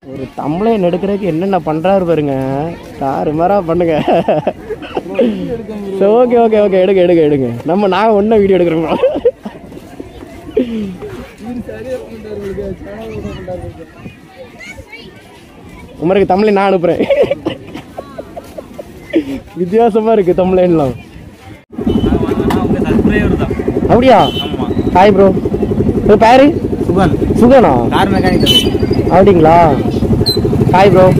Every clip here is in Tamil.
ஒரு தம்பளையன் எடுக்கிறதுக்கு என்னென்ன பண்ணுறாரு பாருங்க தாறு மாறா பண்ணுங்க சரி ஓகே ஓகே ஓகே எடுங்க எடுங்க எடுங்க நம்ம நான் ஒன்றும் வீடியோ எடுக்கிறோம் உமருக்கு தமிழ் நான் அனுப்புகிறேன் வித்தியாசமாக இருக்குது தமிழ்லாம் உங்க சப்ஸ்கிரைபர் தான் அப்படியா ஆமா ஹாய் ப்ரோ உங்க பேரு சுகன் சுகனா கார் மெக்கானிக் அப்படிங்களா ஹாய் ப்ரோ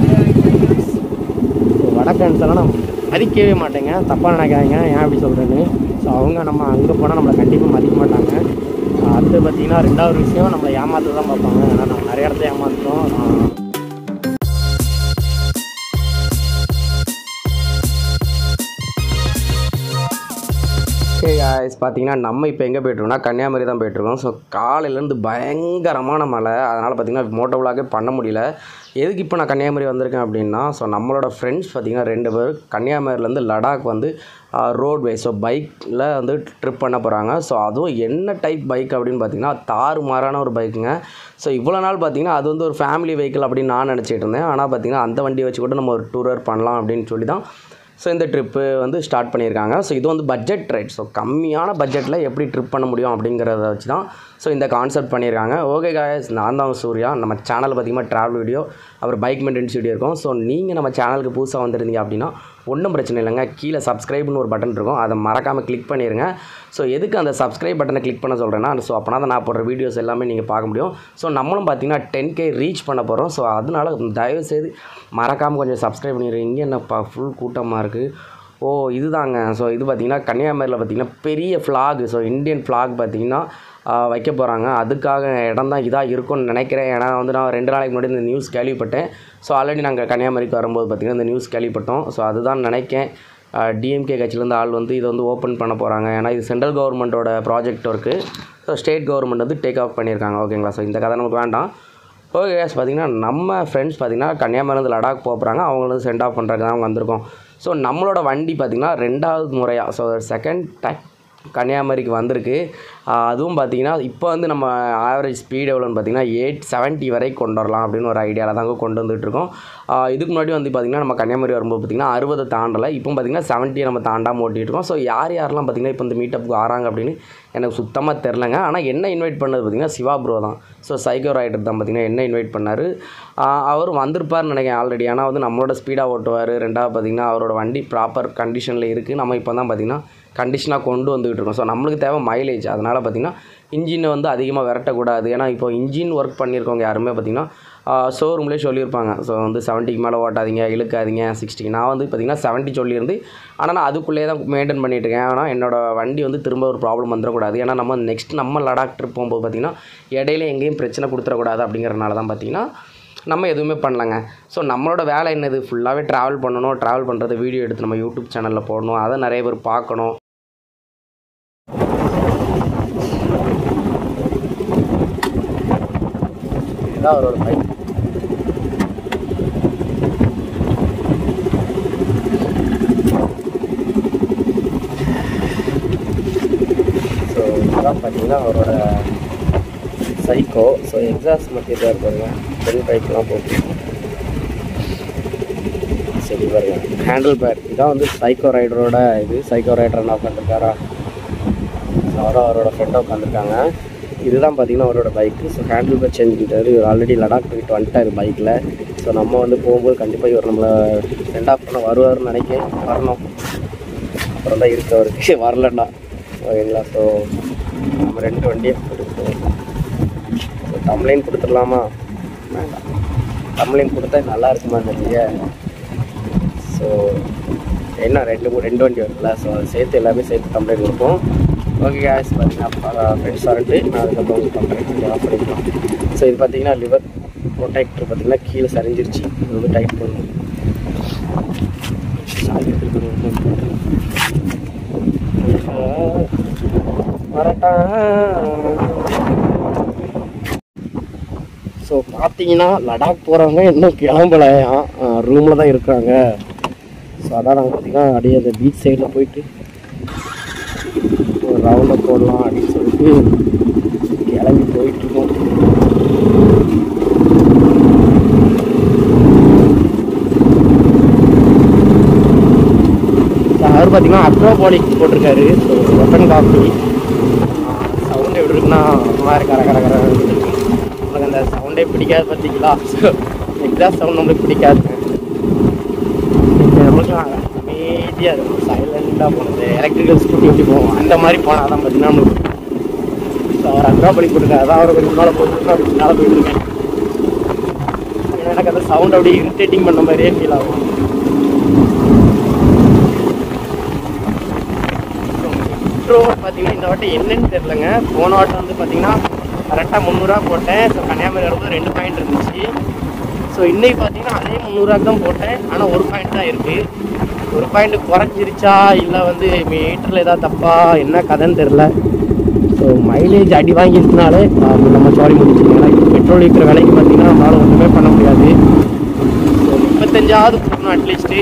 வடக்கன்ஸ் எல்லாம் நான் மதிக்கவே மாட்டேங்க தப்பாக நினைக்காதீங்க ஏன் அப்படி சொல்கிறேன்னு ஸோ அவங்க நம்ம அங்கே போனால் நம்மளை கண்டிப்பாக மதிக்க மாட்டாங்க அடுத்து பார்த்தீங்கன்னா ரெண்டாவது விஷயம் நம்மளை ஏமாற்ற தான் பார்ப்பாங்க ஏன்னா நம்ம நிறைய இடத்த ஏமாற்றோம் ஓகே காய்ஸ் பார்த்தீங்கன்னா நம்ம இப்போ எங்கே போயிட்டுருக்கோம்னா கன்னியாகுமரி தான் போயிட்டுருக்கோம் ஸோ காலையிலேருந்து பயங்கரமான மழை அதனால் பார்த்தீங்கன்னா மோட்டோ விளாகே பண்ண முடியல எதுக்கு இப்போ நான் கன்னியாகுமரி வந்திருக்கேன் அப்படின்னா ஸோ நம்மளோட ஃப்ரெண்ட்ஸ் பார்த்தீங்கன்னா ரெண்டு பேர் கன்னியாகுமரியிலேருந்து லடாக் வந்து ரோட்வே ஸோ பைக்கில் வந்து ட்ரிப் பண்ண போகிறாங்க ஸோ அதுவும் என்ன டைப் பைக் அப்படின்னு பார்த்தீங்கன்னா தாறுமாறான ஒரு பைக்குங்க ஸோ இவ்வளோ நாள் பார்த்தீங்கன்னா அது வந்து ஒரு ஃபேமிலி வெஹிக்கிள் அப்படின்னு நான் நினச்சிட்டு இருந்தேன் ஆனால் பார்த்தீங்கன்னா அந்த வண்டியை வச்சு கூட நம்ம ஒரு டூரர் பண்ணலாம் அப்படின்னு சொல்லி தான் ஸோ இந்த ட்ரிப்பு வந்து ஸ்டார்ட் பண்ணியிருக்காங்க ஸோ இது வந்து பட்ஜெட் ரைட் ஸோ கம்மியான பட்ஜெட்டில் எப்படி ட்ரிப் பண்ண முடியும் அப்படிங்கிறத வச்சு தான் ஸோ இந்த கான்செப்ட் பண்ணியிருக்காங்க ஓகே காயஸ் நான் தான் சூர்யா நம்ம சேனலில் பார்த்தீங்கன்னா ட்ராவல் வீடியோ அப்புறம் பைக் மெயின்டெனன்ஸ் வீடியோ இருக்கும் ஸோ நீங்கள் நம்ம சேனலுக்கு புதுசாக வந்திருந்தீங்க அப்படின்னா ஒன்றும் பிரச்சனை இல்லைங்க கீழே சப்ஸ்கிரைப்னு ஒரு பட்டன் இருக்கும் அதை மறக்காமல் கிளிக் பண்ணிடுங்க ஸோ எதுக்கு அந்த சப்ஸ்கிரைப் பட்டனை கிளிக் பண்ண சொல்கிறேன்னா ஸோ அப்போனா தான் நான் போடுற வீடியோஸ் எல்லாமே நீங்கள் பார்க்க முடியும் ஸோ நம்மளும் பார்த்தீங்கன்னா டென் கே ரீச் பண்ண போகிறோம் ஸோ அதனால தயவுசெய்து மறக்காமல் கொஞ்சம் சப்ஸ்கிரைப் பண்ணிடுங்க இங்கே என்னப்பா ஃபுல் கூட்டமாக இருக்குது ஓ இதுதாங்க ஸோ இது பார்த்திங்கன்னா கன்னியாகுமரியில் பார்த்திங்கன்னா பெரிய ஃப்ளாக் ஸோ இந்தியன் ஃப்ளாக் பார்த்திங்கன்னா ஆஹ், வைக்க போகிறாங்க அதுக்காக இடம் தான் இதாக இருக்கும்னு நினைக்கிறேன் ஏன்னா வந்து நான் ரெண்டு நாளைக்கு முன்னாடி இந்த நியூஸ் கேள்விப்பட்டேன் ஸோ ஆல்ரெடி நாங்கள் கன்னியாகுமரிக்கு வரும்போது பார்த்திங்கன்னா இந்த நியூஸ் கேள்விப்பட்டோம் ஸோ அதுதான் நினைக்கேன் டிஎம்கே கட்சியிலேருந்து ஆள் வந்து இதை வந்து ஓப்பன் பண்ண போகிறாங்க ஏன்னா இது சென்ட்ரல் கவர்மெண்ட்டோட project work so state government வந்து டேக் ஆஃப் பண்ணியிருக்காங்க ஓகேங்களா ஸோ இந்த கதை நமக்கு வேண்டாம் ஓகே கேஸ் பார்த்தீங்கன்னா நம்ம ஃப்ரெண்ட்ஸ் பார்த்தீங்கன்னா கன்னியாகுமரிலேருந்து லடாக் போகிறாங்க அவங்கள வந்து சென்ட் ஆஃப் பண்ணுறதுக்கு தான் வந்திருக்கோம் ஸோ நம்மளோட வண்டி பார்த்திங்கன்னா ரெண்டாவது முறையாக ஸோ செகண்ட் டைம் கன்னியாகுமரிக்கு வந்திருக்கு ஆஹ் அதுவும் பார்த்தீங்கன்னா இப்போ வந்து நம்ம ஆவரேஜ் ஸ்பீட் எவ்வளோன்னு பார்த்தீங்கன்னா எயிட் செவன்ட்டி வரைக்கும் கொண்டு வரலாம் அப்படின்னு ஒரு ஐடியாவில் தாங்க கொண்டு வந்துட்டு இருக்கோம் ஆஹ் இதுக்கு முன்னாடி வந்து பார்த்திங்கன்னா நம்ம கன்னியாகுமரி வரும்போது பார்த்திங்கன்னா அறுபது தாண்டலை இப்போ பார்த்திங்கன்னா செவன்ட்டியை நம்ம தாண்டாமல் ஓட்டிகிட்டு இருக்கோம் ஸோ யார் யாரெல்லாம் பார்த்திங்கன்னா இப்போ இந்த மீட்டப்புக்கு வராங்க அப்படின்னு எனக்கு சுத்தமாக தெரிலங்க ஆனால் என்ன இன்வைட் பண்ணது பார்த்திங்கன்னா சிவா ப்ரோ தான் ஸோ சைக்கோ ரைடர் தான் பார்த்திங்கன்னா என்ன இன்வைட் பண்ணார் அவர் வந்திருப்பார்னு நினைக்கிறேன் ஆல்ரெடி ஆனால் வந்து நம்மளோட ஸ்பீடாக ஓட்டுவார் ரெண்டாவது பார்த்திங்கன்னா அவரோட வண்டி ப்ராப்பர் கண்டிஷனில் இருக்குது நம்ம இப்போ தான் பார்த்திங்கன்னா கண்டிஷனாக கொண்டு வந்துகிட்டு இருக்கோம் ஸோ நம்மளுக்கு தேவை மைலேஜ் அதனால் பார்த்திங்கன்னா இன்ஜினை வந்து அதிகமாக விரட்டக்கூடாது ஏன்னா இப்போ இன்ஜின் ஒர்க் பண்ணியிருக்கவங்க யாருமே பார்த்திங்கன்னா ஷோரூம்லேயே சொல்லியிருப்பாங்க ஸோ வந்து செவன்ட்டிக்கு மேலே ஓட்டாதீங்க இழுக்காதீங்க சிக்ஸ்டிக்கு நான் வந்து பார்த்திங்கன்னா செவன்ட்டி சொல்லியிருந்து ஆனால் நான் அதுக்குள்ளேயே தான் மெயின்டைன் பண்ணிட்டு இருக்கேன் ஆனால் என்னோட வண்டி வந்து திரும்ப ஒரு ப்ராப்ளம் வந்துடக்கூடாது ஏன்னா நம்ம நெக்ஸ்ட் நம்ம லடாக் ட்ரிப் போகும்போது பார்த்திங்கன்னா இடையில எங்கேயும் பிரச்சனை கொடுத்துடக்கூடாது அப்படிங்கிறனால தான் பார்த்திங்கன்னா நம்ம எதுவுமே பண்ணலங்க ஸோ நம்மளோட வேலை என்னது ஃபுல்லாகவே ட்ராவல் பண்ணணும் ட்ராவல் பண்ணுறது வீடியோ எடுத்து நம்ம யூடியூப் சேனலில் போடணும் அதை நிறைய பேர் பார்க்கணும் இதுதான் அவரோட பைக் ஸோ இதுதான் பார்த்தீங்கன்னா அவரோட சைக்கோ ஸோ எக்ஸாஸ்ட் மெட்டீரியல் இருப்பாருங்க பெல் பைக்லாம் போட்டு சரி பாருங்க ஹேண்டில் பேர் இதான் வந்து சைக்கோ ரைடரோட இது சைக்கோ ரைடர் என்ன உட்காந்துருக்காரா ஸோ அவரும் அவரோட ஃப்ரெண்டாக உட்காந்துருக்காங்க இதுதான் பார்த்தீங்கன்னா அவரோட bike so handle bar change பண்ணிட்டாரு இவர் ஆல்ரெடி லடாக் போயிட்டு வந்துட்டார் பைக்கில் ஸோ நம்ம வந்து போகும்போது கண்டிப்பாக இவர் நம்மளை சென்ட் ஆஃப் பண்ண வருவார்னு நினைக்கிறேன் வரணும் அப்புறம் தான் இருக்கு அவருக்கு வரலன்னா ஓகேங்களா ஸோ நம்ம ரெண்டு வண்டியை கொடுப்போம் ஸோ கம்ப்ளைண்ட் கொடுத்துடலாமா வேண்டாம் கம்ப்ளைண்ட் கொடுத்தா நல்லா இருக்குமா தெரியல ஸோ என்ன ரெண்டு மூ- ரெண்டு வண்டி வருதுல்ல ஸோ அதை சேர்த்து எல்லாமே சேர்த்து கம்ப்ளைண்ட் கொடுப்போம் ஓகே கேஸ் பார்த்தீங்கன்னா ஃப்ரெண்ட்ஸ் வரட்டு நான் அதுக்கப்புறம் உங்களுக்கு பண்ணுறேன் கொஞ்சம் ஆஃப் பண்ணிக்கலாம் ஸோ இது பார்த்தீங்கன்னா லிவர் ப்ரொடெக்டர் பார்த்தீங்கன்னா கீழே சரிஞ்சிருச்சு இது வந்து டைட் பண்ணணும் சாவி எடுத்துட்டு போய் வரட்டா ஸோ பார்த்தீங்கன்னா லடாக் போகிறவங்க இன்னும் கிளம்பலையாம் ரூமில் தான் இருக்கிறாங்க ஸோ அதான் நாங்கள் பார்த்தீங்கன்னா அப்படியே அந்த பீச் சைடில் போயிட்டு ஒரு ரவுண்டை போடலாம் அப்படின்னு சொல்லிட்டு கிளம்பி போயிட்டுருக்கோம் பார்த்தீங்கன்னா அக்ரோபாலிக் போட்டிருக்காரு ஸோ வெப்பன் காஃபி சவுண்ட் எப்படி இருக்குன்னா ஒரு மாதிரி கர கர கர உங்களுக்கு அந்த சவுண்டே பிடிக்காது பார்த்தீங்களா எக்ஸாஸ்ட் சவுண்ட் நம்மளுக்கு பிடிக்காது நம்மளுக்கு அமைதியாக இருக்கும் சைலண்டாக போகிறது எலக்ட்ரிக்கல் ஸ்கூட்டி எப்படி போவோம் அந்த மாதிரி போனால் தான் பார்த்தீங்கன்னா நம்மளுக்கு ஸோ அவர் அக்ரோபாலிக் போட்டிருக்காரு அதான் அவர் கொஞ்சம் முன்னால் போயிட்டு அப்படி முன்னால் போயிட்டு இருக்கேன் ஏன்னா எனக்கு அந்த சவுண்ட் அப்படியே இரிட்டேட்டிங் பண்ண மாதிரியே ஃபீல் ஆகும் இன்ட்ரோ பார்த்தீங்கன்னா இந்த வாட்டி என்னன்னு தெரிலங்க போன வாட்டம் வந்து பார்த்தீங்கன்னா கரெக்டாக முந்நூறுரூவா போட்டேன் ஸோ கன்னியாகுமரி வரும்போது ரெண்டு பாயிண்ட் இருந்துச்சு ஸோ இன்னைக்கு பார்த்தீங்கன்னா அதே முந்நூறுவாக்கு தான் போட்டேன் ஆனால் ஒரு பாயிண்ட் தான் இருக்குது ஒரு பாயிண்ட் குறைஞ்சிருச்சா இல்லை வந்து மீட்டரில் ஏதாவது தப்பா என்ன கதைன்னு தெரில ஸோ மைலேஜ் அடி வாங்கியிருந்தனாலே அது நம்ம சாரி முடிச்சிருக்கோம் ஏன்னா இப்போ பெட்ரோல் இருக்கிற விலைக்கு பார்த்தீங்கன்னா நம்மளால் ஒன்றுமே பண்ண முடியாது ஸோ முப்பத்தஞ்சாவது போகணும் அட்லீஸ்ட்டு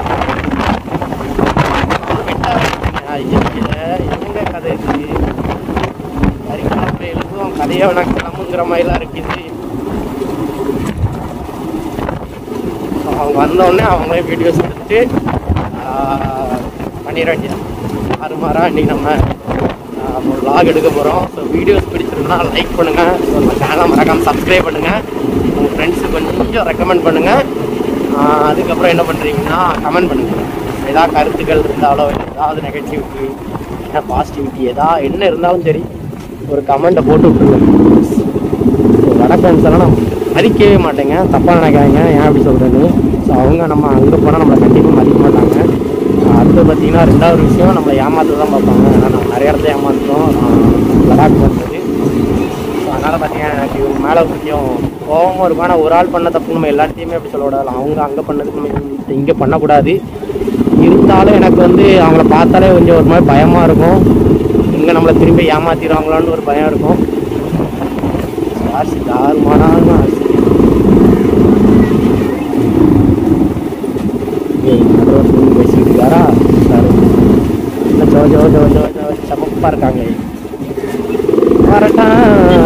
எங்க கதை இருக்குது கறிக்கிழமை எழுதும் கதையை வேணா கிளம்புங்கிற மாதிரிலாம் இருக்குது அவங்க வந்தோடனே அவங்களே வீடியோஸ் எடுத்துட்டு ஆஹ், பண்ணிட வேண்டியது ஆறு மாதம் இன்னைக்கு நம்ம ஆஹ், ஒரு vlog எடுக்க போகிறோம் ஸோ வீடியோஸ் பிடிச்சிருந்தா லைக் பண்ணுங்கள் ஸோ நம்ம சேனலை மறக்காமல் சப்ஸ்கிரைப் பண்ணுங்கள் உங்கள் ஃப்ரெண்ட்ஸுக்கு கொஞ்சம் ரெக்கமெண்ட் பண்ணுங்கள் அதுக்கப்புறம் என்ன பண்ணுறீங்கன்னா கமெண்ட் பண்ணுங்கள் ஏதாவது கருத்துக்கள் இருந்தாலோ இல்லை ஏதாவது நெகட்டிவிட்டி என்ன பாசிட்டிவிட்டி ஏதா என்ன இருந்தாலும் சரி ஒரு கமெண்ட்டை போட்டு விட்ருங்க ஸோ வட ஃப்ரெண்ட்ஸ் எல்லாம் நான் மதிக்கவே மாட்டேங்க தப்பாக நினைக்காங்க ஏன் அப்படி சொல்கிறது ஸோ அவங்க நம்ம அங்கே போனால் நம்மளை கண்டிப்பாக மதிக்க மாட்டாங்க அடுத்து பார்த்தீங்கன்னா ரெண்டாவது விஷயம் நம்மளை ஏமாத்த தான் பார்ப்பாங்க ஏன்னா நம்ம நிறைய இடத்துல ஏமாத்துறோம் லடாக் பண்ணுறது ஸோ அதனால் பார்த்தீங்கன்னா எனக்கு இவங்க மேலே கொஞ்சம் கோபமும் இருக்கும் ஆனால் ஒரு ஆள் பண்ண தப்பு நம்ம எல்லாத்தையுமே அப்படி சொல்ல கூடாது அவங்க அங்கே பண்ணதுக்கு நம்ம இங்கே பண்ணக்கூடாது இருந்தாலும் எனக்கு வந்து அவங்கள பார்த்தாலே கொஞ்சம் ஒரு மாதிரி பயமாக இருக்கும் இங்கே நம்மளை திரும்பி ஏமாத்திடுவாங்களான்னு ஒரு பயம் இருக்கும் ஆர்சி தாறுமானாலும் ஆர்சி ஏய் நடுவில் ஃபோன் பேசிட்டு இருக்காரா சார் இல்லை ஜோ ஜோ ஜோ ஜோ ஜோ சமப்பாக இருக்காங்க வரட்டா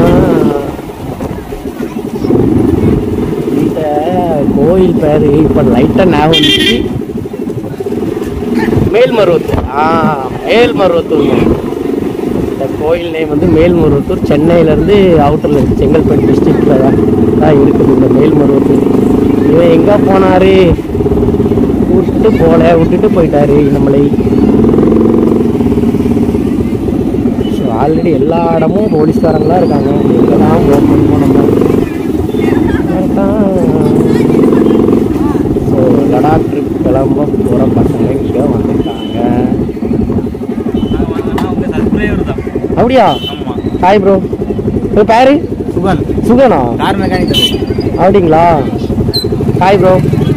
இந்த கோயில் பேர் இப்போ லைட்டாக ஞாபகம் வந்துச்சு மேல்மருவத்தூர் ஆ மேல்மருவத்தூர் இந்த கோயில் நேம் வந்து மேல்மருவத்தூர் சென்னையிலேருந்து அவுட்டரில் இருக்குது செங்கல்பட்டு டிஸ்ட்ரிக்டில் தான் தான் இருக்குது இந்த மேல்மருவத்தூர் இவன் எங்கே போனார் விட்டுட்டு போல விட்டுட்டு போயிட்டாரு நம்மளை ஸோ ஆல்ரெடி எல்லா இடமும் போலீஸ்காரங்களாம் இருக்காங்க எங்கே தான் போக முடியுமோ நம்ம ஸோ லடாக் ட்ரிப் கிளம்ப போகிற பசங்க இங்கே வந்திருக்காங்க நாங்கள் வாங்கினா அவங்க சப்ஸ்கிரைபர் தான் அப்படியா ஆமாம் ஹாய் ப்ரோ உங்கள் பேரு சுகன் சுகனா கார் மெக்கானிக் அப்படிங்களா ஹாய் ப்ரோ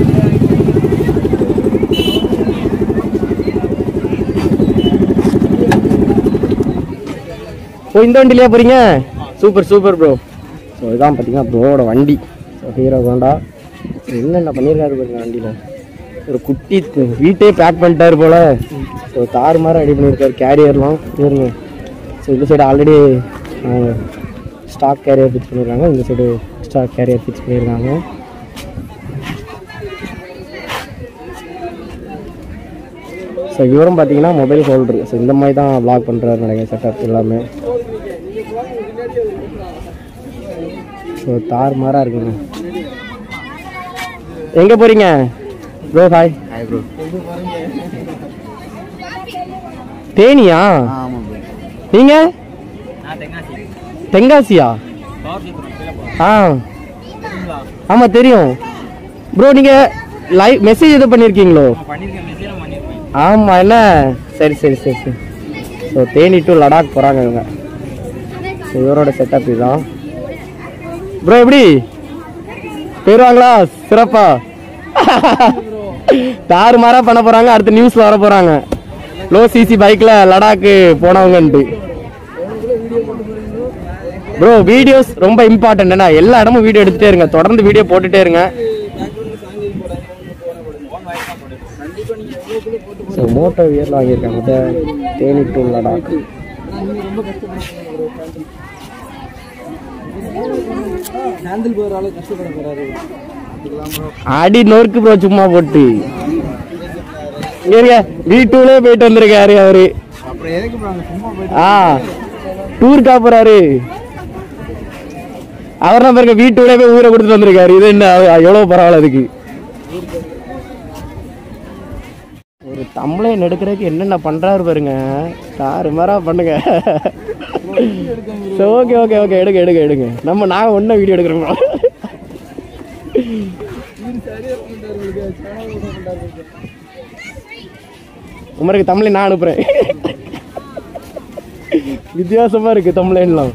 ஓ இந்த வண்டிலையா போகிறீங்க சூப்பர் சூப்பர் ப்ரோ ஸோ இதான் பார்த்தீங்கன்னா ப்ரோவோட வண்டி ஸோ ஹீரோ ஹோண்டா ஸோ என்னென்ன பண்ணியிருக்காரு பாருங்க வண்டியில் ஒரு குட்டி து- வீட்டே பேக் பண்ணிட்டாரு போல ஸோ தார் மாதிரி ரெடி பண்ணியிருக்காரு கேரியர்லாம் இருங்க ஸோ இந்த side already stock carrier fix பண்ணியிருக்காங்க இந்த சைடு ஸ்டாக் கேரியர் ஃபிக்ஸ் பண்ணியிருக்காங்க ஸோ இவரும் பார்த்தீங்கன்னா மொபைல் ஹோல்டர் ஸோ இந்த மாதிரி தான் வ்ளாக் பண்ணுறாரு நினைக்கிறேன் செட்டப் எல்லாமே ஸோ தார் மாறாக இருக்குங்க எங்கே போகிறீங்க ப்ரோ ஹாய் ஹாய் ப்ரோ தேனியா ஆமாம் ப்ரோ நீங்கள் நான் தெங்காசி தென்காசியா பவர் சூப்பர் கீழே போ ஆ சரிங்களா ஆமாம் தெரியும் ப்ரோ நீங்கள் லைவ் மெசேஜ் எதுவும் பண்ணியிருக்கீங்களோ நான் பண்ணியிருக்கேன் மெசேஜில் பண்ணியிருப்பேன் ஆமாம் என்ன சரி சரி சரி சரி ஸோ தேனி டு லடாக் போகிறாங்க இவங்க ஸோ இவரோட செட்டப் இதுதான் ப்ரோ எப்படி போயிடுவாங்களா சிறப்பா தாறு மாறா பண்ண போகிறாங்க அடுத்த நியூஸில் வர போகிறாங்க லோ சிசி பைக்கில் லடாக்கு போனவங்கன்ட்டு ப்ரோ வீடியோஸ் ரொம்ப இம்பார்ட்டன்ட் என்ன எல்லா இடமும் வீடியோ எடுத்துட்டே இருங்க தொடர்ந்து வீடியோ போட்டுட்டே இருங்க ஸோ மோட்டோ வியரில் வாங்கியிருக்காங்க தே- தேனி டு லடாக் ஹேண்டில் போகிற ஆளு கஷ்டப்பட போகிறாரு அடி நொறுக்கு ப்ரோ சும்மா போட்டு இங்க இருங்க வீட்டுக்குள்ளே போயிட்டு வந்திருக்காரு அவரு அப்புறம் எதுக்கு ப்ரோ அங்கே சும்மா போயிட்டு ஆ டூருக்கா போறாரு அவர் நம்ம இருக்க வீட்டுக்குள்ளே போய் ஊரை கொடுத்துட்டு வந்திருக்காரு இது என்ன எவ்வளவு பரவாயில்ல அதுக்கு ஒரு தமிழன் எடுக்கிறதுக்கு என்னென்ன பண்றாரு பாருங்க தாறு மாறா பண்ணுங்க ஓகே ஓகே ஓகே எடுங்க எடுங்க எடுங்க நம்ம நாங்கள் ஒன்றும் வீடியோ எடுக்கிறோம் உமருக்கு தமிழை நான் அனுப்புறேன் வித்தியாசமா இருக்கு தமிழ்லாம்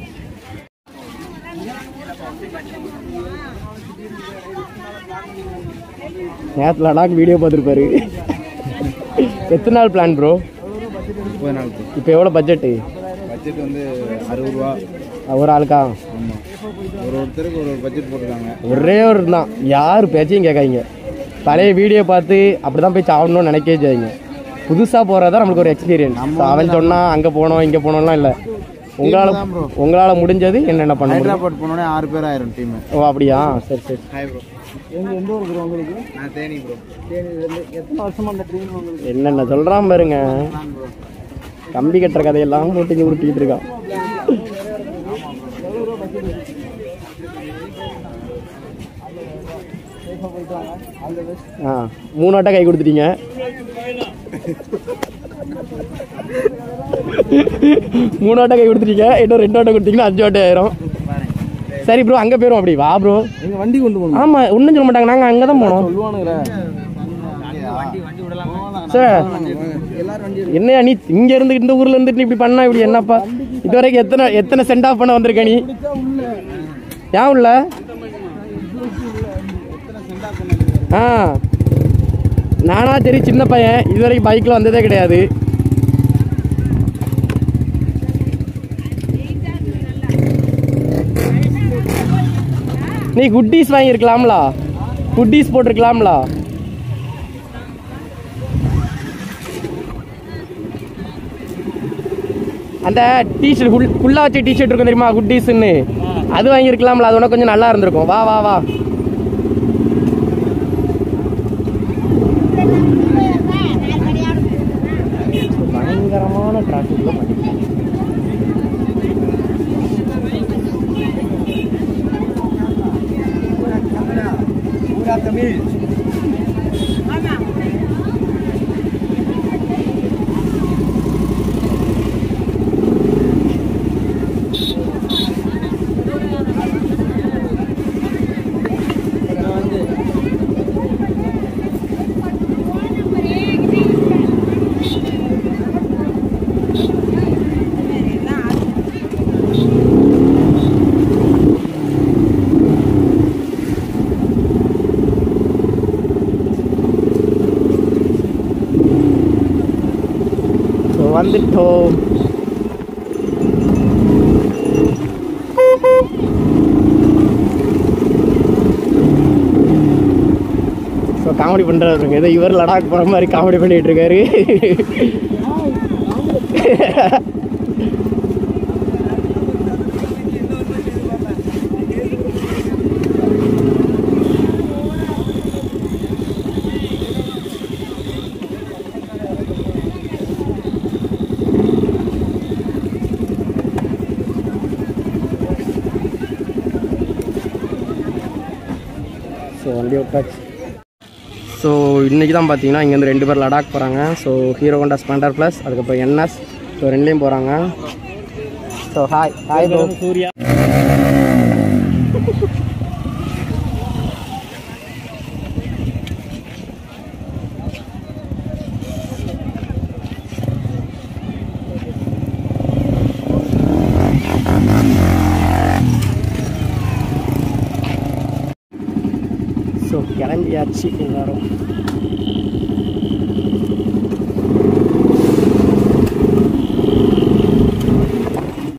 நேரத்தில் லடாக் வீடியோ பார்த்துருப்பாரு எத்தனை நாள் பிளான் ப்ரோ முப்பது நாள் இப்போ எவ்வளோ பட்ஜெட்டு பட்ஜெட் வந்து அறுபது ரூபா ஒரு ஆளுக்கா ஆமாம் ஒரு ஒருத்தருக்கு ஒரு ஒரு பட்ஜெட் போட்டிருக்காங்க ஒரே ஒரு தான் யார் பேச்சையும் கேட்காதீங்க பழைய வீடியோ பார்த்து அப்படி தான் போய் சாப்பிடணும்னு நினைக்கவே செய்யுங்க புதுசாக போகிறது தான் நம்மளுக்கு ஒரு எக்ஸ்பீரியன்ஸ் அவன் சொன்னால் அங்கே போனோம் இங்கே போனோம்லாம் இல்லை உங்களால் தான் bro. உங்களால் முடிஞ்சது என்னென்ன பண்ண முடியும் ஹைதராபாத் போனோடனே ஆறு பேர் ஆயிரும் டீம் ஓ அப்படியா சரி சரி ஹாய் ப்ரோ எங்க எந்த ஊர் ப்ரோ உங்களுக்கு நான் தேனி ப்ரோ தேனி எத்தனை வருஷமா அந்த ட்ரீம் உங்களுக்கு என்னென்ன சொல்கிறான் பாருங்க ப்ரோ கம்பி கட்டுற கதையெல்லாம் மூட்டிங்க உருட்டிக்கிட்டு இருக்கான் ஆ மூணு ஆட்டை கை கொடுத்துட்டீங்க மூணு ஆட்டை கை கொடுத்துட்டீங்க இன்னும் ரெண்டு ஆட்டை கொடுத்தீங்கன்னா அஞ்சு ஆட்டை ஆயிரும் சரி ப்ரோ அங்கே போயிரும் அப்படி வா ப்ரோ எங்க வண்டி கொண்டு போகணும் ஆமாம் ஒன்றும் சொல்ல மாட்டாங்க நாங்கள் அங்கே தான் போனோம் சொல்லுவானுங்களே சார் எல்லாரும் வண்டி என்னையா நீ இங்க இருந்து இந்த ஊர்ல இருந்துட்டு நீ இப்படி பண்ணா இப்படி என்னப்பா இது வரைக்கும் எத்தனை எத்தனை சென்ட் ஆஃப் பண்ண வந்திருக்க நீ ஏன் உள்ள ஆ நானா சரி சின்ன பையன் இது வரைக்கும் பைக்கில் வந்ததே கிடையாது நீ குட்டீஸ் வாங்கியிருக்கலாம்ல குட்டீஸ் போட்டிருக்கலாம்ல அந்த டிஷர்ட் ஃபுல் ஃபுல்லாக வச்ச டிஷர்ட் இருக்கும் தெரியுமா குட்டீஸ்ன்னு அது வாங்கியிருக்கலாம்ல அது உனக்கு கொஞ்சம் நல்லா இருந்திருக்கும் வா வா வா பயங்கரமான டிராஃபிக்ல பூரா தமிழ் ஸோ வந்துட்டோம் ஸோ காமெடி பண்ணுறாரு ஏதோ இவர் லடாக் போகிற மாதிரி காமெடி பண்ணிட்டு இருக்காரு ஸோ வண்டி விட்டாச்சு ஸோ இன்றைக்கி தான் பார்த்தீங்கன்னா இங்கேருந்து ரெண்டு பேர் லடாக் போகிறாங்க so Hero Honda Splendor Plus அதுக்கப்புறம் என்எஸ் ஸோ ரெண்டுலேயும் போகிறாங்க so hi hi bro Surya so கிளம்பியாச்சு எல்லாரும்